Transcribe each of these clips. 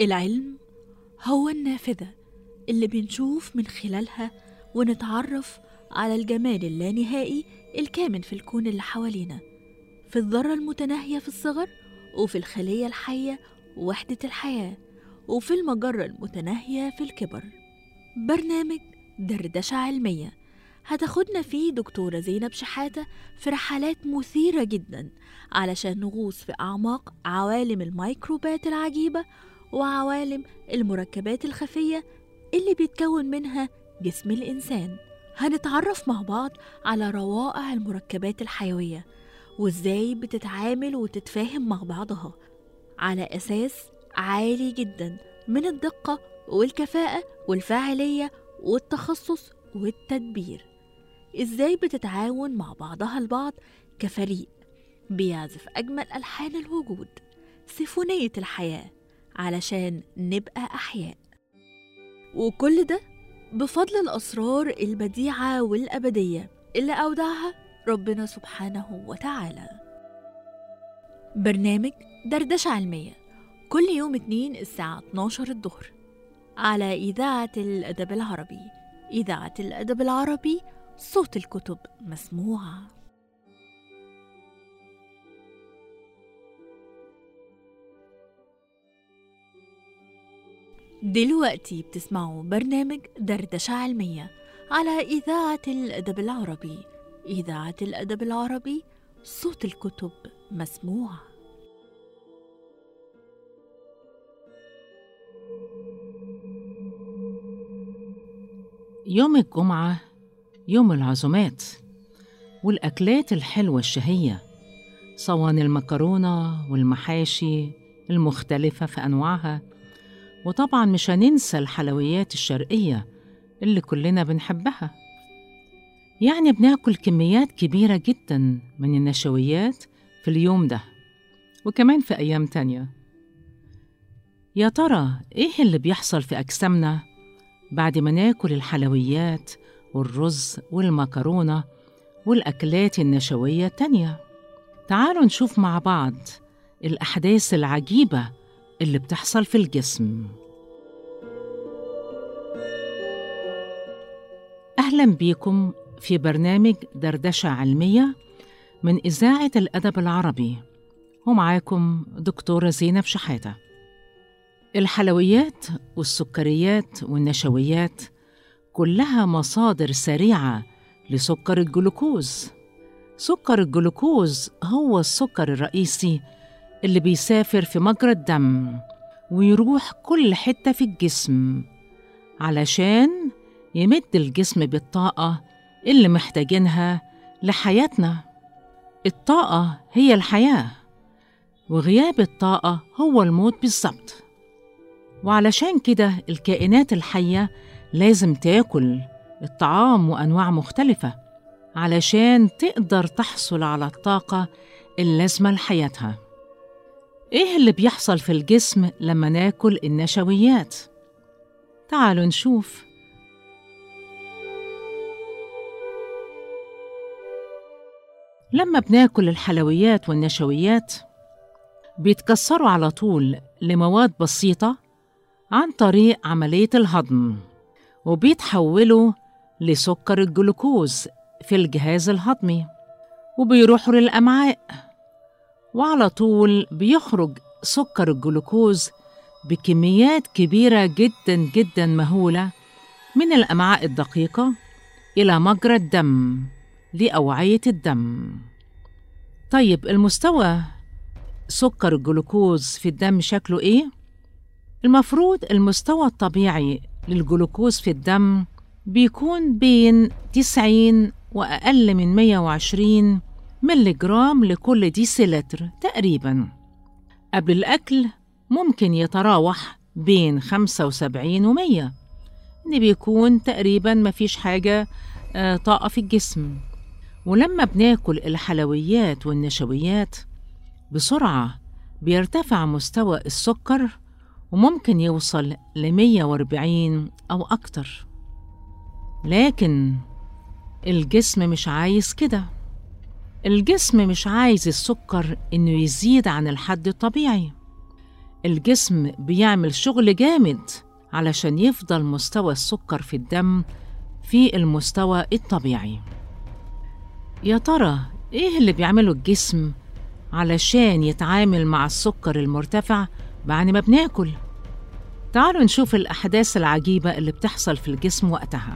العلم هو النافذة اللي بنشوف من خلالها ونتعرف على الجمال اللانهائي الكامن في الكون اللي حوالينا في الذرة المتناهية في الصغر وفي الخلية الحية وحدة الحياة وفي المجرة المتناهية في الكبر برنامج دردشة علمية هتاخدنا فيه دكتورة زينب شحاتة في رحلات مثيرة جدا علشان نغوص في أعماق عوالم الميكروبات العجيبة وعوالم المركبات الخفية اللي بيتكون منها جسم الإنسان هنتعرف مع بعض على روائع المركبات الحيوية وإزاي بتتعامل وتتفاهم مع بعضها على أساس عالي جدا من الدقة والكفاءة والفاعلية والتخصص والتدبير إزاي بتتعاون مع بعضها البعض كفريق بيعزف أجمل ألحان الوجود سيفونية الحياة علشان نبقى أحياء وكل ده بفضل الأسرار البديعة والأبدية اللي أودعها ربنا سبحانه وتعالى برنامج دردشة علمية كل يوم اتنين الساعة 12 الظهر على إذاعة الأدب العربي إذاعة الأدب العربي صوت الكتب مسموعة دلوقتي بتسمعوا برنامج دردشة علمية على إذاعة الأدب العربي إذاعة الأدب العربي صوت الكتب مسموعة يوم الجمعة يوم العزومات والأكلات الحلوة الشهية صواني المكرونة والمحاشي المختلفة في أنواعها وطبعا مش هننسى الحلويات الشرقية اللي كلنا بنحبها يعني بناكل كميات كبيرة جدا من النشويات في اليوم ده وكمان في أيام تانية يا ترى إيه اللي بيحصل في أجسامنا بعد ما ناكل الحلويات والرز والمكرونة والأكلات النشوية التانية تعالوا نشوف مع بعض الأحداث العجيبة اللي بتحصل في الجسم أهلا بيكم في برنامج دردشة علمية من إذاعة الأدب العربي ومعاكم دكتورة زينب شحاتة الحلويات والسكريات والنشويات كلها مصادر سريعة لسكر الجلوكوز سكر الجلوكوز هو السكر الرئيسي اللي بيسافر في مجرى الدم ويروح كل حتة في الجسم علشان يمد الجسم بالطاقة اللي محتاجينها لحياتنا الطاقة هي الحياة وغياب الطاقة هو الموت بالظبط وعلشان كده الكائنات الحية لازم تاكل الطعام وأنواع مختلفة علشان تقدر تحصل على الطاقة اللازمة لحياتها إيه اللي بيحصل في الجسم لما ناكل النشويات؟ تعالوا نشوف لما بناكل الحلويات والنشويات بيتكسروا على طول لمواد بسيطة عن طريق عملية الهضم وبيتحولوا لسكر الجلوكوز في الجهاز الهضمي وبيروحوا للأمعاء وعلى طول بيخرج سكر الجلوكوز بكميات كبيرة جدا جدا مهولة من الأمعاء الدقيقة إلى مجرى الدم لأوعية الدم طيب المستوى سكر الجلوكوز في الدم شكله إيه؟ المفروض المستوى الطبيعي للجلوكوز في الدم بيكون بين 90 وأقل من 120 ملي جرام لكل ديسيلتر تقريبا قبل الأكل ممكن يتراوح بين 75 و 100 إن بيكون تقريبا مفيش حاجة آه، طاقة في الجسم ولما بناكل الحلويات والنشويات بسرعة بيرتفع مستوى السكر وممكن يوصل ل 140 أو أكتر لكن الجسم مش عايز كده الجسم مش عايز السكر إنه يزيد عن الحد الطبيعي الجسم بيعمل شغل جامد علشان يفضل مستوى السكر في الدم في المستوى الطبيعي يا ترى ايه اللي بيعمله الجسم علشان يتعامل مع السكر المرتفع بعد ما بناكل تعالوا نشوف الأحداث العجيبة اللي بتحصل في الجسم وقتها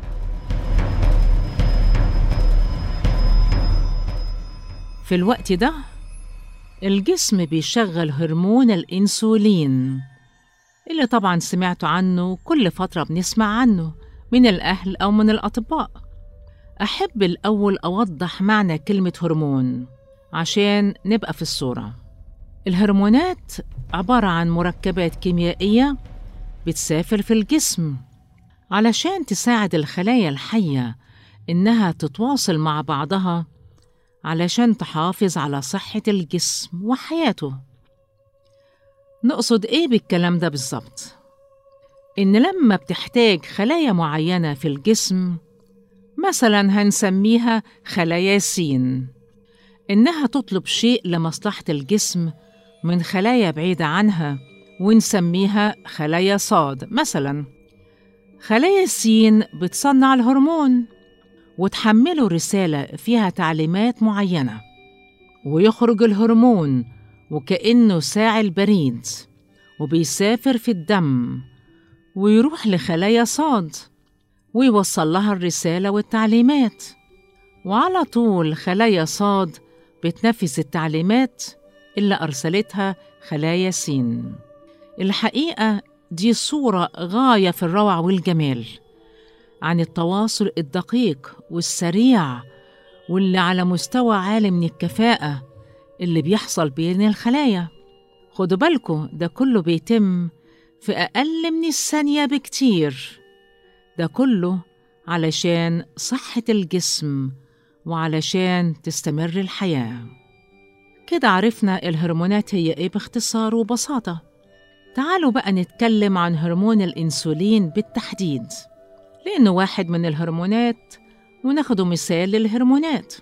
في الوقت ده الجسم بيشغل هرمون الإنسولين اللي طبعا سمعتوا عنه كل فترة بنسمع عنه من الأهل أو من الأطباء أحب الأول أوضح معنى كلمة هرمون عشان نبقى في الصورة الهرمونات عبارة عن مركبات كيميائية بتسافر في الجسم علشان تساعد الخلايا الحية إنها تتواصل مع بعضها علشان تحافظ على صحة الجسم وحياته نقصد إيه بالكلام ده بالظبط؟ إن لما بتحتاج خلايا معينة في الجسم مثلا هنسميها خلايا سين إنها تطلب شيء لمصلحة الجسم من خلايا بعيدة عنها ونسميها خلايا صاد مثلا خلايا سين بتصنع الهرمون وتحمله رسالة فيها تعليمات معينة ويخرج الهرمون وكأنه ساعي البريد وبيسافر في الدم ويروح لخلايا صاد ويوصل لها الرسالة والتعليمات وعلى طول خلايا صاد بتنفذ التعليمات اللي أرسلتها خلايا سين الحقيقة دي صورة غاية في الروعة والجمال عن التواصل الدقيق والسريع واللي على مستوى عالي من الكفاءة اللي بيحصل بين الخلايا خدوا بالكم ده كله بيتم في أقل من الثانية بكتير ده كله علشان صحة الجسم وعلشان تستمر الحياة كده عرفنا الهرمونات هي إيه باختصار وبساطة تعالوا بقى نتكلم عن هرمون الإنسولين بالتحديد لأنه واحد من الهرمونات وناخده مثال للهرمونات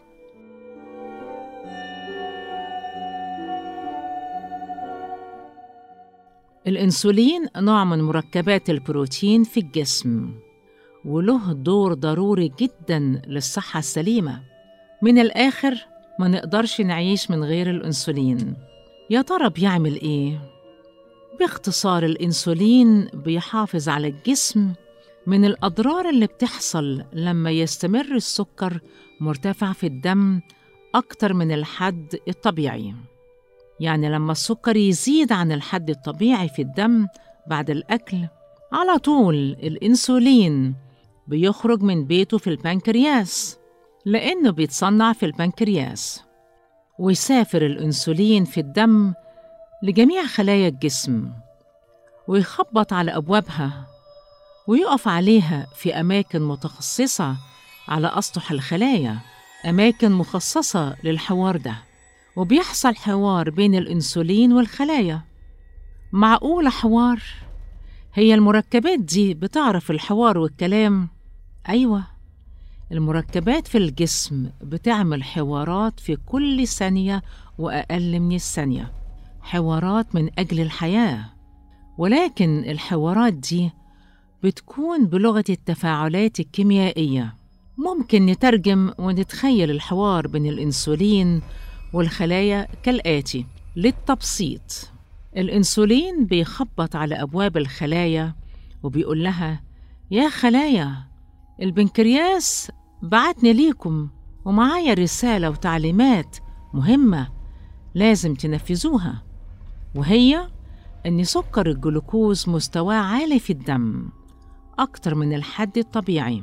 الإنسولين نوع من مركبات البروتين في الجسم وله دور ضروري جدا للصحة السليمة من الآخر ما نقدرش نعيش من غير الأنسولين يا ترى بيعمل إيه؟ باختصار الأنسولين بيحافظ على الجسم من الأضرار اللي بتحصل لما يستمر السكر مرتفع في الدم أكتر من الحد الطبيعي يعني لما السكر يزيد عن الحد الطبيعي في الدم بعد الأكل على طول الأنسولين بيخرج من بيته في البنكرياس لأنه بيتصنع في البنكرياس ويسافر الأنسولين في الدم لجميع خلايا الجسم ويخبط على أبوابها ويقف عليها في أماكن متخصصة على أسطح الخلايا أماكن مخصصة للحوار ده وبيحصل حوار بين الأنسولين والخلايا معقول حوار؟ هي المركبات دي بتعرف الحوار والكلام؟ أيوة المركبات في الجسم بتعمل حوارات في كل ثانية وأقل من الثانية حوارات من أجل الحياة ولكن الحوارات دي بتكون بلغة التفاعلات الكيميائية ممكن نترجم ونتخيل الحوار بين الأنسولين والخلايا كالآتي للتبسيط الأنسولين بيخبط على أبواب الخلايا وبيقول لها يا خلايا البنكرياس بعتني ليكم ومعايا رسالة وتعليمات مهمة لازم تنفذوها وهي أن سكر الجلوكوز مستواه عالي في الدم أكتر من الحد الطبيعي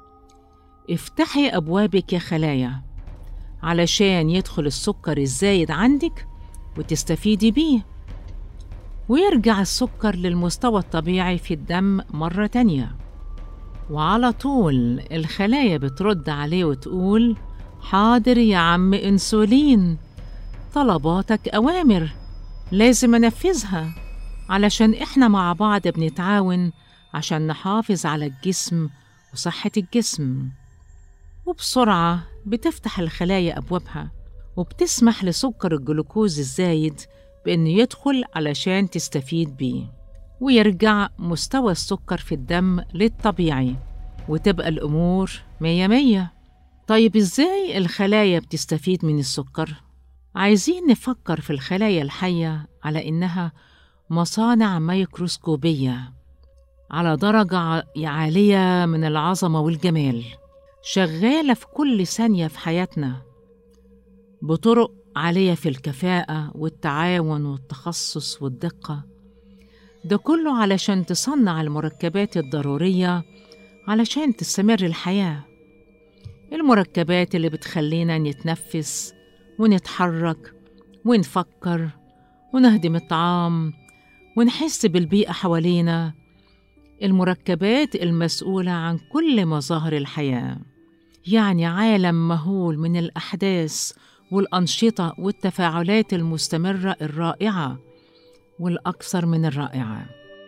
افتحي أبوابك يا خلايا علشان يدخل السكر الزايد عندك وتستفيدي بيه ويرجع السكر للمستوى الطبيعي في الدم مرة تانية وعلى طول الخلايا بترد عليه وتقول حاضر يا عم انسولين طلباتك أوامر لازم أنفذها علشان إحنا مع بعض بنتعاون عشان نحافظ على الجسم وصحة الجسم وبسرعة بتفتح الخلايا أبوابها وبتسمح لسكر الجلوكوز الزايد بإنه يدخل علشان تستفيد بيه ويرجع مستوى السكر في الدم للطبيعي وتبقى الأمور مية مية طيب إزاي الخلايا بتستفيد من السكر؟ عايزين نفكر في الخلايا الحية على إنها مصانع ميكروسكوبية على درجة عالية من العظمة والجمال شغالة في كل ثانية في حياتنا بطرق عالية في الكفاءة والتعاون والتخصص والدقة ده كله علشان تصنع المركبات الضرورية علشان تستمر الحياة المركبات اللي بتخلينا نتنفس ونتحرك ونفكر ونهضم الطعام ونحس بالبيئة حوالينا المركبات المسؤولة عن كل مظاهر الحياة يعني عالم مهول من الأحداث والأنشطة والتفاعلات المستمرة الرائعة والأكثر من الرائعة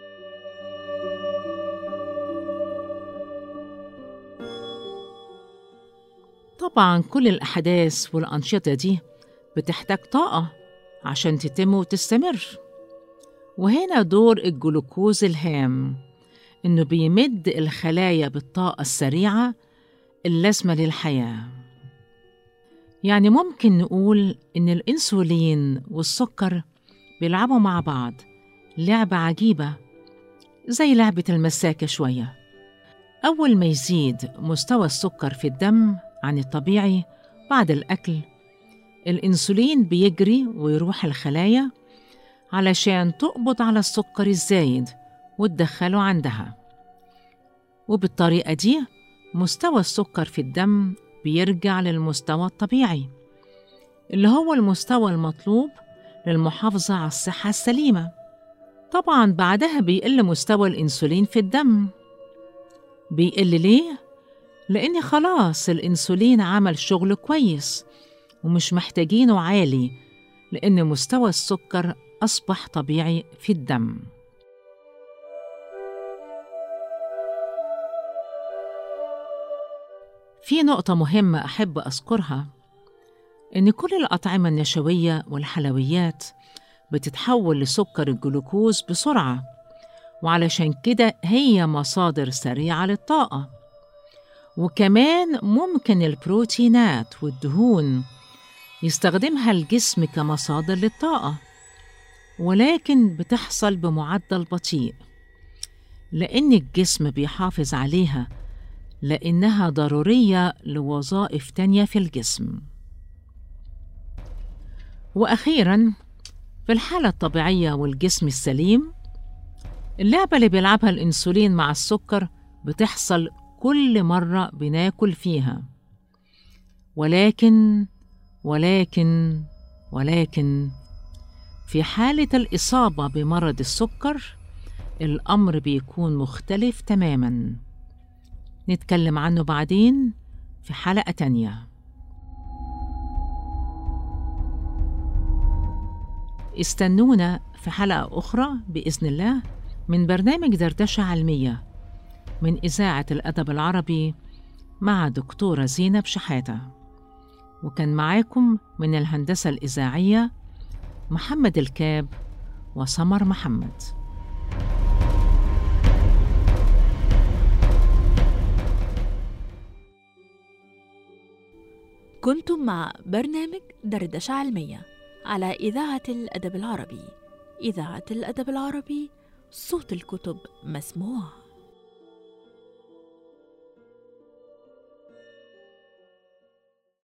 طبعا كل الأحداث والأنشطة دي بتحتاج طاقة عشان تتم وتستمر وهنا دور الجلوكوز الهام إنه بيمد الخلايا بالطاقة السريعة اللازمة للحياة يعني ممكن نقول إن الإنسولين والسكر بيلعبوا مع بعض لعبة عجيبة زي لعبة المساكة شوية أول ما يزيد مستوى السكر في الدم عن الطبيعي بعد الأكل الإنسولين بيجري ويروح الخلايا علشان تقبض على السكر الزايد وتدخله عندها وبالطريقة دي مستوى السكر في الدم بيرجع للمستوى الطبيعي اللي هو المستوى المطلوب للمحافظة على الصحة السليمة طبعا بعدها بيقل مستوى الإنسولين في الدم بيقل ليه؟ لأن خلاص الإنسولين عمل شغل كويس ومش محتاجينه عالي لأن مستوى السكر أصبح طبيعي في الدم في نقطة مهمة أحب أذكرها إن كل الأطعمة النشوية والحلويات بتتحول لسكر الجلوكوز بسرعة وعلشان كده هي مصادر سريعة للطاقة وكمان ممكن البروتينات والدهون يستخدمها الجسم كمصادر للطاقة ولكن بتحصل بمعدل بطيء لأن الجسم بيحافظ عليها لأنها ضرورية لوظائف تانية في الجسم وأخيراً في الحالة الطبيعية والجسم السليم اللعبة اللي بيلعبها الإنسولين مع السكر بتحصل كل مرة بناكل فيها ولكن ولكن ولكن في حالة الإصابة بمرض السكر الأمر بيكون مختلف تماماً نتكلم عنه بعدين في حلقة تانية استنونا في حلقة أخرى بإذن الله من برنامج دردشة علمية من إذاعة الأدب العربي مع دكتورة زينب شحاتة وكان معاكم من الهندسة الإذاعية محمد الكاب وسمر محمد كنتم مع برنامج دردشة علمية على إذاعة الأدب العربي إذاعة الأدب العربي صوت الكتب مسموع